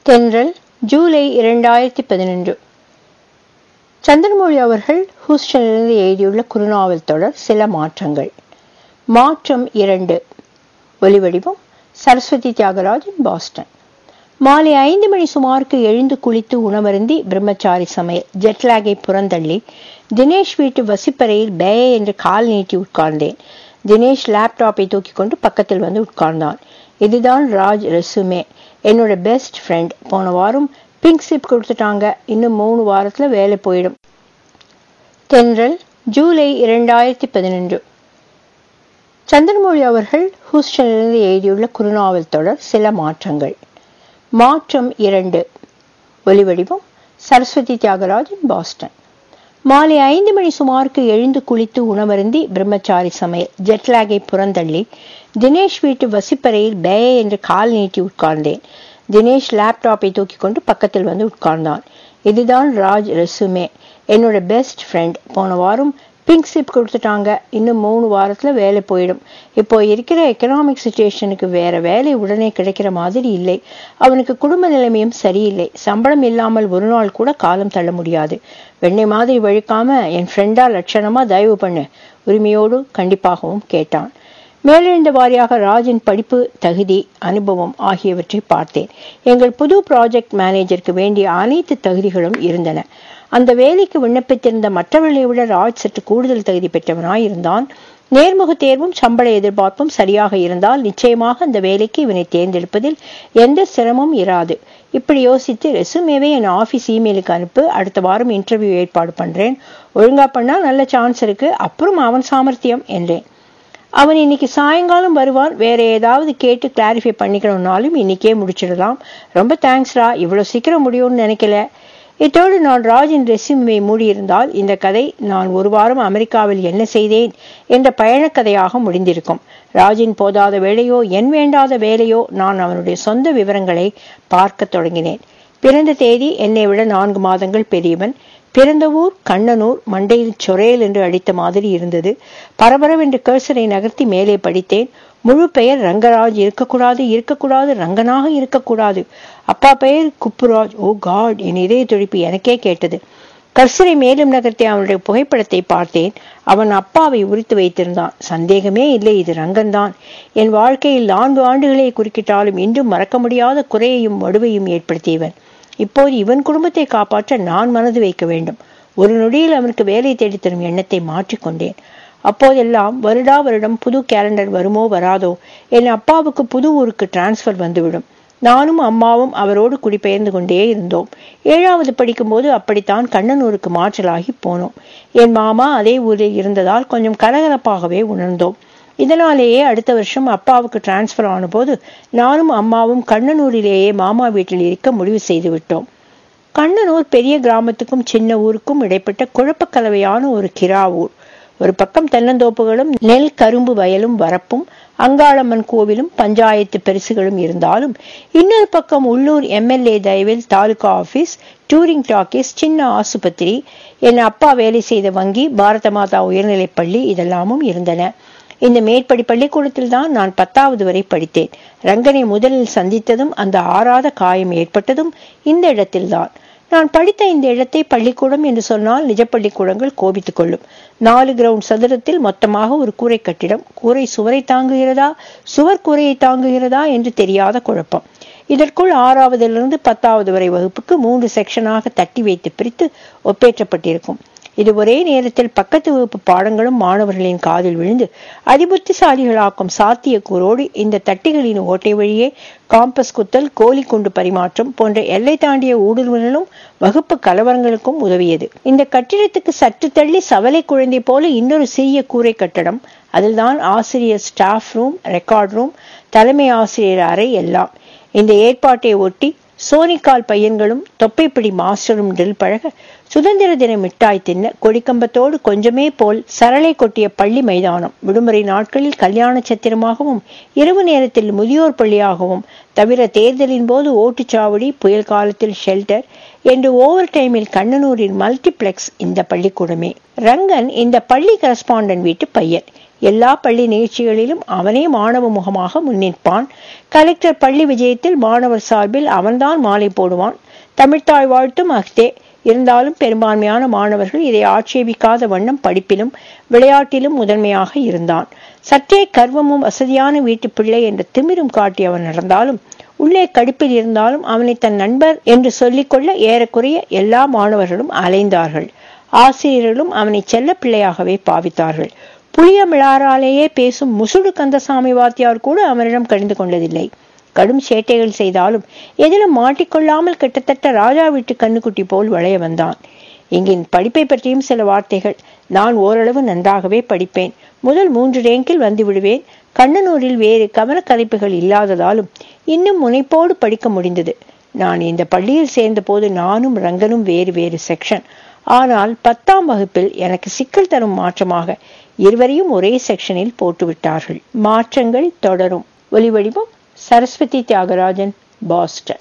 தென்றல் ஜூலை இரண்டாயிரத்தி பதினொன்று சந்திரமொழி அவர்கள் ஹூஸ்டனிலிருந்து எழுதியுள்ள குறுநாவல் தொடர் சில மாற்றங்கள் மாற்றம் இரண்டு ஒலிவடிவம் சரஸ்வதி தியாகராஜன் பாஸ்டன் மாலை ஐந்து மணி சுமாருக்கு எழுந்து குளித்து உணவருந்தி பிரம்மச்சாரி சமையல் ஜெட்லாகை புறந்தள்ளி தினேஷ் வீட்டு வசிப்பறையில் பே என்று கால் நீட்டி உட்கார்ந்தேன் தினேஷ் லேப்டாப்பை தூக்கி கொண்டு பக்கத்தில் வந்து உட்கார்ந்தான் இதுதான் ராஜ் ரெசுமே என்னோட பெஸ்ட் ஃப்ரெண்ட் போன வாரம் பிங்க் ஸ்லிப் கொடுத்துட்டாங்க இன்னும் மூணு வாரத்துல வேலை போயிடும் தென்றல் ஜூலை இரண்டாயிரத்தி பதினொன்று சந்திரமொழி அவர்கள் ஹூஸ்டனிலிருந்து எழுதியுள்ள குறுநாவல் தொடர் சில மாற்றங்கள் மாற்றம் இரண்டு ஒலிவடிவம் சரஸ்வதி தியாகராஜன் பாஸ்டன் மாலை ஐந்து மணி சுமாருக்கு எழுந்து குளித்து உணவருந்தி பிரம்மச்சாரி சமையல் ஜெட்லாகை புறந்தள்ளி தினேஷ் வீட்டு வசிப்பறையில் பே என்று கால் நீட்டி உட்கார்ந்தேன் தினேஷ் லேப்டாப்பை தூக்கி கொண்டு பக்கத்தில் வந்து உட்கார்ந்தான் இதுதான் ராஜ் ரெசுமே என்னோட பெஸ்ட் ஃப்ரெண்ட் போன வாரம் பிங்க் ஸ்லிப் கொடுத்துட்டாங்க இன்னும் மூணு வாரத்துல வேலை போயிடும் இப்போ இருக்கிற எக்கனாமிக் சுச்சுவேஷனுக்கு வேற வேலை உடனே கிடைக்கிற மாதிரி இல்லை அவனுக்கு குடும்ப நிலைமையும் சரியில்லை சம்பளம் இல்லாமல் ஒரு நாள் கூட காலம் தள்ள முடியாது வெண்ணெய் மாதிரி வழுக்காம என் ஃப்ரெண்டா லட்சணமா தயவு பண்ணு உரிமையோடு கண்டிப்பாகவும் கேட்டான் மேலெழுந்த வாரியாக ராஜின் படிப்பு தகுதி அனுபவம் ஆகியவற்றை பார்த்தேன் எங்கள் புது ப்ராஜெக்ட் மேனேஜருக்கு வேண்டிய அனைத்து தகுதிகளும் இருந்தன அந்த வேலைக்கு விண்ணப்பித்திருந்த மற்றவர்களை விட ராஜ் சற்று கூடுதல் தகுதி பெற்றவனாயிருந்தான் நேர்முக தேர்வும் சம்பள எதிர்பார்ப்பும் சரியாக இருந்தால் நிச்சயமாக அந்த வேலைக்கு இவனை தேர்ந்தெடுப்பதில் எந்த சிரமமும் இராது இப்படி யோசித்து ரெசுமேவே என் ஆஃபீஸ் இமெயிலுக்கு அனுப்பு அடுத்த வாரம் இன்டர்வியூ ஏற்பாடு பண்றேன் ஒழுங்கா பண்ணா நல்ல சான்ஸ் இருக்கு அப்புறம் அவன் சாமர்த்தியம் என்றேன் அவன் இன்னைக்கு சாயங்காலம் வருவான் வேற ஏதாவது கேட்டு கிளாரிஃபை பண்ணிக்கணும்னாலும் இன்னைக்கே முடிச்சிடலாம் ரொம்ப தேங்க்ஸ்ரா இவ்வளவு சீக்கிரம் முடியும்னு நினைக்கல இத்தோடு நான் ராஜின் ரெசியூமை மூடியிருந்தால் இந்த கதை நான் ஒரு வாரம் அமெரிக்காவில் என்ன செய்தேன் என்ற பயணக்கதையாக முடிந்திருக்கும் ராஜின் போதாத வேலையோ என் வேண்டாத வேலையோ நான் அவனுடைய சொந்த விவரங்களை பார்க்க தொடங்கினேன் பிறந்த தேதி என்னை விட நான்கு மாதங்கள் பெரியவன் பிறந்த ஊர் கண்ணனூர் மண்டையில் சொரேல் என்று அடித்த மாதிரி இருந்தது பரபரவென்று கர்சரை நகர்த்தி மேலே படித்தேன் முழு பெயர் ரங்கராஜ் இருக்கக்கூடாது இருக்கக்கூடாது ரங்கனாக இருக்கக்கூடாது அப்பா பெயர் குப்புராஜ் ஓ காட் என் இதய துடிப்பு எனக்கே கேட்டது கர்சரை மேலும் நகர்த்தி அவனுடைய புகைப்படத்தை பார்த்தேன் அவன் அப்பாவை உரித்து வைத்திருந்தான் சந்தேகமே இல்லை இது ரங்கன்தான் என் வாழ்க்கையில் நான்கு ஆண்டுகளை குறுக்கிட்டாலும் இன்றும் மறக்க முடியாத குறையையும் வடுவையும் ஏற்படுத்தியவன் இப்போது இவன் குடும்பத்தை காப்பாற்ற நான் மனது வைக்க வேண்டும் ஒரு நொடியில் அவனுக்கு வேலை தேடித்தரும் எண்ணத்தை மாற்றிக்கொண்டேன் அப்போதெல்லாம் வருடா வருடம் புது கேலண்டர் வருமோ வராதோ என் அப்பாவுக்கு புது ஊருக்கு டிரான்ஸ்ஃபர் வந்துவிடும் நானும் அம்மாவும் அவரோடு குடிபெயர்ந்து கொண்டே இருந்தோம் ஏழாவது படிக்கும்போது அப்படித்தான் கண்ணனூருக்கு மாற்றலாகி போனோம் என் மாமா அதே ஊரில் இருந்ததால் கொஞ்சம் கலகலப்பாகவே உணர்ந்தோம் இதனாலேயே அடுத்த வருஷம் அப்பாவுக்கு டிரான்ஸ்ஃபர் ஆனபோது நானும் அம்மாவும் கண்ணனூரிலேயே மாமா வீட்டில் இருக்க முடிவு செய்து விட்டோம் கண்ணனூர் பெரிய கிராமத்துக்கும் சின்ன ஊருக்கும் இடைப்பட்ட குழப்பக்கலவையான ஒரு கிரா ஊர் ஒரு பக்கம் தென்னந்தோப்புகளும் நெல் கரும்பு வயலும் வரப்பும் அங்காளம்மன் கோவிலும் பஞ்சாயத்து பெருசுகளும் இருந்தாலும் இன்னொரு பக்கம் உள்ளூர் எம்எல்ஏ தயவில் தாலுகா ஆபீஸ் டூரிங் டாக்கீஸ் சின்ன ஆசுபத்திரி என் அப்பா வேலை செய்த வங்கி பாரத மாதா உயர்நிலைப் பள்ளி இதெல்லாமும் இருந்தன இந்த மேற்படி பள்ளிக்கூடத்தில் தான் நான் பத்தாவது வரை படித்தேன் ரங்கனை முதலில் சந்தித்ததும் அந்த ஆறாத காயம் ஏற்பட்டதும் இந்த இடத்தில்தான் நான் படித்த இந்த இடத்தை பள்ளிக்கூடம் என்று சொன்னால் நிஜ பள்ளிக்கூடங்கள் கோபித்துக் கொள்ளும் நாலு கிரவுண்ட் சதுரத்தில் மொத்தமாக ஒரு கூரை கட்டிடம் கூரை சுவரை தாங்குகிறதா சுவர் கூரையை தாங்குகிறதா என்று தெரியாத குழப்பம் இதற்குள் ஆறாவதிலிருந்து பத்தாவது வரை வகுப்புக்கு மூன்று செக்ஷனாக தட்டி வைத்து பிரித்து ஒப்பேற்றப்பட்டிருக்கும் இது ஒரே நேரத்தில் பக்கத்து வகுப்பு பாடங்களும் மாணவர்களின் காதில் விழுந்து அதிபுத்திசாலிகளாக்கும் சாத்தியக்கூறோடு இந்த தட்டிகளின் ஓட்டை வழியே காம்பஸ் குத்தல் கோலி குண்டு பரிமாற்றம் போன்ற எல்லை தாண்டிய ஊடுருவலும் வகுப்பு கலவரங்களுக்கும் உதவியது இந்த கட்டிடத்துக்கு சற்று தள்ளி சவலை குழந்தை போல இன்னொரு சிறிய கூரை கட்டடம் அதில்தான் ஆசிரியர் ஸ்டாஃப் ரூம் ரெக்கார்ட் ரூம் தலைமை ஆசிரியர் அறை எல்லாம் இந்த ஏற்பாட்டை ஒட்டி சோனிக்கால் பையன்களும் தொப்பைப்பிடி மாஸ்டரும் ட்ரில் பழக சுதந்திர தின மிட்டாய் தின்ன கொடிக்கம்பத்தோடு கொஞ்சமே போல் சரளை கொட்டிய பள்ளி மைதானம் விடுமுறை நாட்களில் கல்யாண சத்திரமாகவும் இரவு நேரத்தில் முதியோர் பள்ளியாகவும் தவிர தேர்தலின் போது ஓட்டுச்சாவடி புயல் காலத்தில் ஷெல்டர் என்று ஓவர் டைமில் கண்ணனூரின் மல்டிப்ளெக்ஸ் இந்த பள்ளிக்கூடமே ரங்கன் இந்த பள்ளி கரஸ்பாண்டன் வீட்டு பையன் எல்லா பள்ளி நிகழ்ச்சிகளிலும் அவனே மாணவ முகமாக முன்னிற்பான் கலெக்டர் பள்ளி விஜயத்தில் மாணவர் சார்பில் அவன்தான் மாலை போடுவான் தமிழ்த்தாய் வாழ்த்தும் அஃதே இருந்தாலும் பெரும்பான்மையான மாணவர்கள் இதை ஆட்சேபிக்காத வண்ணம் படிப்பிலும் விளையாட்டிலும் முதன்மையாக இருந்தான் சற்றே கர்வமும் வசதியான வீட்டு பிள்ளை என்ற திமிரும் காட்டி அவன் நடந்தாலும் உள்ளே கடுப்பில் இருந்தாலும் அவனை தன் நண்பர் என்று சொல்லிக்கொள்ள ஏறக்குறைய எல்லா மாணவர்களும் அலைந்தார்கள் ஆசிரியர்களும் அவனை செல்ல பிள்ளையாகவே பாவித்தார்கள் புளிய மிளாராலேயே பேசும் முசுடு கந்தசாமி வாத்தியார் கூட அவனிடம் கடிந்து கொண்டதில்லை கடும் சேட்டைகள் செய்தாலும் எதிலும் மாட்டிக்கொள்ளாமல் கிட்டத்தட்ட ராஜா வீட்டு கண்ணுக்குட்டி போல் வளைய வந்தான் இங்கின் படிப்பை பற்றியும் சில வார்த்தைகள் நான் ஓரளவு நன்றாகவே படிப்பேன் முதல் மூன்று ரேங்கில் வந்து விடுவேன் கண்ணனூரில் வேறு கவனக்கலைப்புகள் இல்லாததாலும் இன்னும் முனைப்போடு படிக்க முடிந்தது நான் இந்த பள்ளியில் சேர்ந்தபோது நானும் ரங்கனும் வேறு வேறு செக்ஷன் ஆனால் பத்தாம் வகுப்பில் எனக்கு சிக்கல் தரும் மாற்றமாக இருவரையும் ஒரே செக்ஷனில் போட்டுவிட்டார்கள் மாற்றங்கள் தொடரும் ஒலிவடிவம் சரஸ்வதி தியாகராஜன் பாஸ்டன்